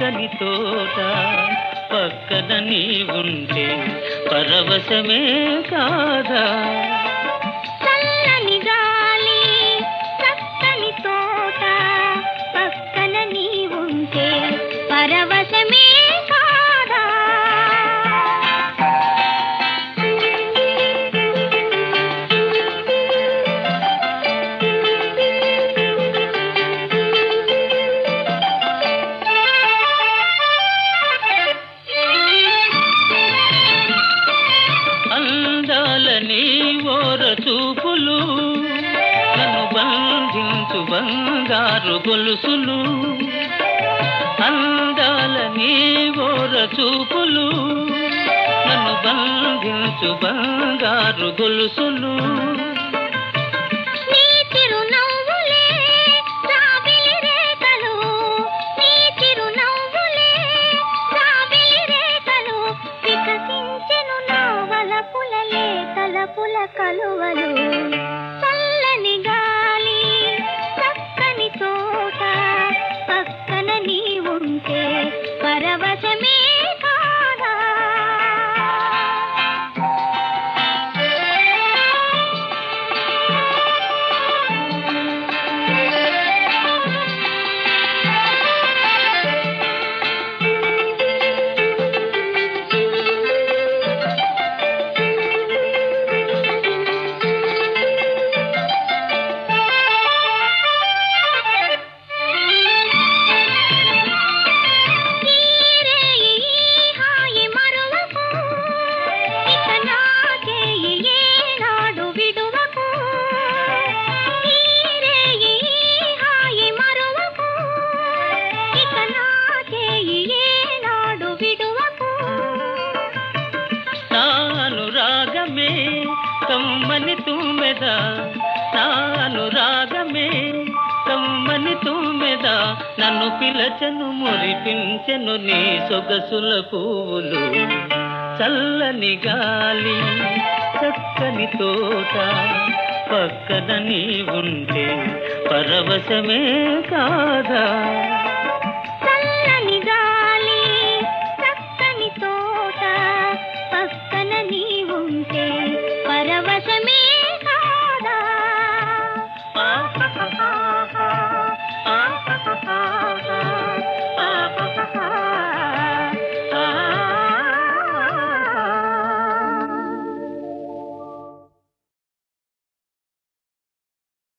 చక్కని తోట పక్కన నీ ఉంటే పరవశమే కాదా చల్లని గాలి చక్కని తోట పక్కన నీ ఉంటే పరవశమే కాదా అందాలని ఓర చూపులు నన్ను బంధించు బంగారు గొలుసులు అందాలని ఓర చూపులు నన్ను బంధించు బంగారు గొలుసులు నీ చిరునవ్వులే జాబిలి రేఖలు నీ చిరునవ్వులే జాబిలి రేఖలు వికసించెను నావలపుల లేఖలపుల కలువలు చల్లని గాలి చక్కని తోట పక్కన నీ ఉంటే పరవశమే కాదా తీరే ఈ హాయి మరువకు ఇక నాకే ఏనాడు విడువకు తీరే ఈ హాయి మరువకు ఇక నాకే ఏనాడు విడువకు నాను రాగమే కమ్మని తుమ్మెద నాను రాగమే కమ్మని తుమ్మెద నన్ను పిలచను మురిపించెను నీ సొగసుల పువ్వులు చల్లని గాలి చక్కని తోట పక్కన నీ ఉంటే పరవశమే కాదా